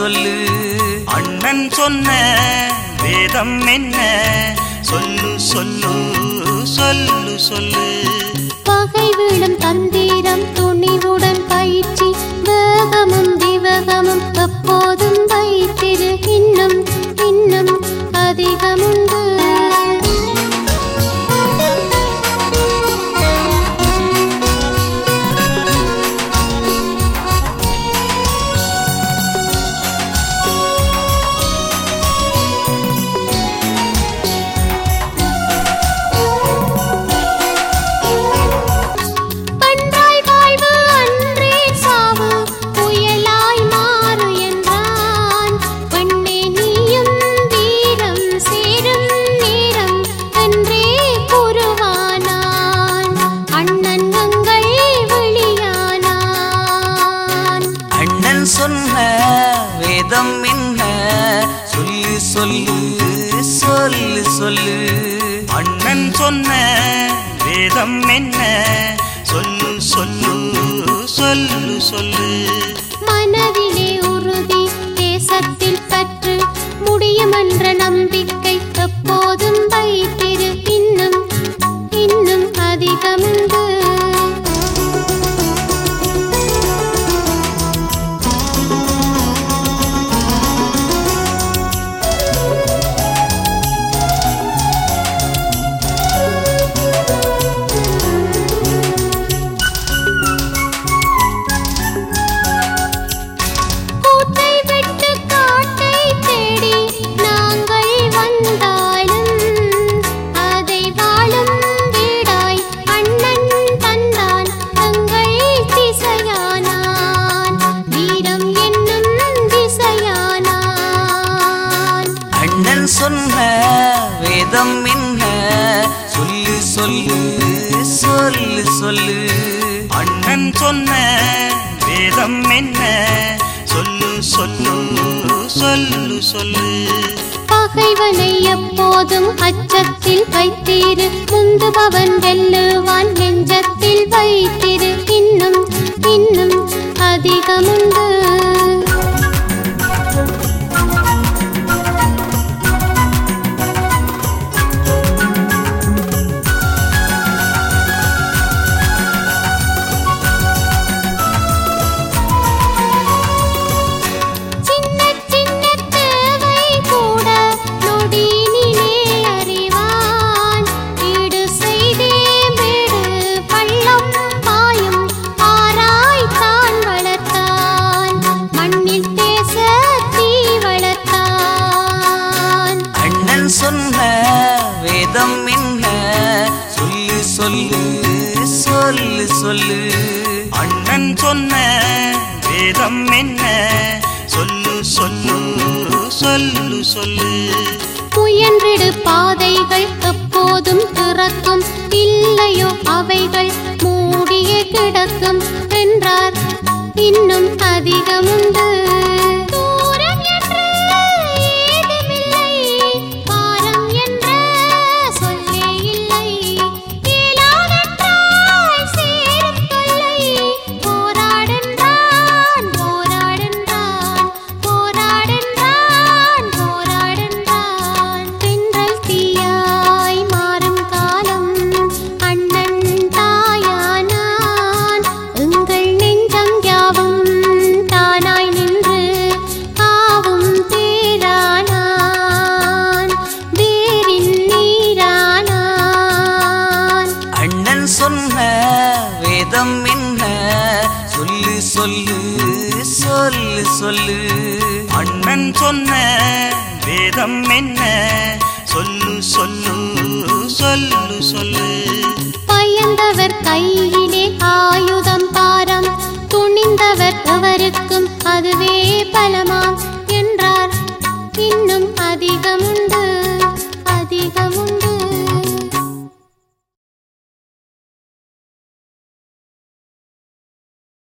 சொல்லு அண்ணன் சொன்ன வேதம் என்ன சொல்லு சொல்லு சொல்லு சொல்லு பகை விழும் தந்திரம் துணிவுடன் பயிற்சி வேகமும் விவேகமும் எப்போதும் வைத்திரு இன்னும் இன்னும் அதிகமுண்டு பன்றாய் வாழ்வு அன்றே சாவு புயலாய் மாறு என்றான் பெண்ணே நீயும் வீரம் சேரும் நேரம் என்றே கூறுவானான் அண்ணன் கங்கை வெளியானான் அண்ணன் சொன்ன வேதம் என்ன சொல்லு சொல்லு சொல்லு சொல்லு அண்ணன் சொன்ன வேதம் என்ன சொல்லு சொல்லு சொல்லு சொல்லு மனதிலே உறுதி தேசத்தில் பற்று முடியுமென்ற நம்பிக்கை எப்போதும் வைத்திரு இன்னும் இன்னும் அதிகமுண்டு கூட்டை விட்டு காட்டை தேடி நாங்கள் வந்தாலும் அதை வாழும் வீடாய் அண்ணன் தந்தான் தங்கள் திசையானான் வீரம் என்னும் திசையானான் அண்ணன் சொன்ன வேதம் என்ன சொல்லு சொல்லு சொல்லு சொல்லு அண்ணன் சொன்ன வேதம் என்ன சொல்லு சொல்லு சொல்லு சொல்லு பகைவனை எப்போதும் அச்சத்தில் வைத்திரு முந்துபவன் வெல்லுவான் நெஞ்சத்தில் வைத்திரு இன்னும் இன்னும் அதிகமுண்டு சின்ன சின்ன தேவை கூட நொடியினிலே அறிவான் வீடு செய்தே வீடு பள்ளம் பாயும் ஆராய் தான் வளர்த்தான் மண்ணில் தேச தீ வளர்த்தான் அண்ணன் சொன்ன வேதம் என்ன சொல்லு சொல்லு சொல்லு சொல்லு அண்ணன் சொன்ன வேதம் என்ன சொல்லு சொல்லு சொல்லு சொல்லு முயன்றிடு பாதைகள் எப்போதும் திறக்கும் இல்லையோ அவைகள் மூடியே கிடக்கும் என்றார் இன்னும் அதிகமுண்டு தூரம் என்று ஏதுமில்லை, பாரம் என்ற சொல்லே இல்லை. இயலாதென்றால் சேரும் தொல்லை. போராடென்றான், போராடென்றான், போராடென்றான், போராடென்றான். தென்றல் தீயாய் மாறும் காலம் அண்ணன் தாயானான் எங்கள் நெஞ்சம் யாவும் தானாய் நின்று காவும் தேரானான் வேரின் நீரானான் அண்ணன் சொன்ன வேதம் என்ன சொல்லு சொல்லு சொல்லு சொல்லு அண்ணன் சொன்ன வேதம் என்ன சொல்லு சொல்லு சொல்லு சொல்லு பயந்தவர் கையிலே ஆயுதம் பாரம் துணிந்தவர் எவருக்கும் அதுவே பலமாம் என்றார் இன்னும் அதிகம்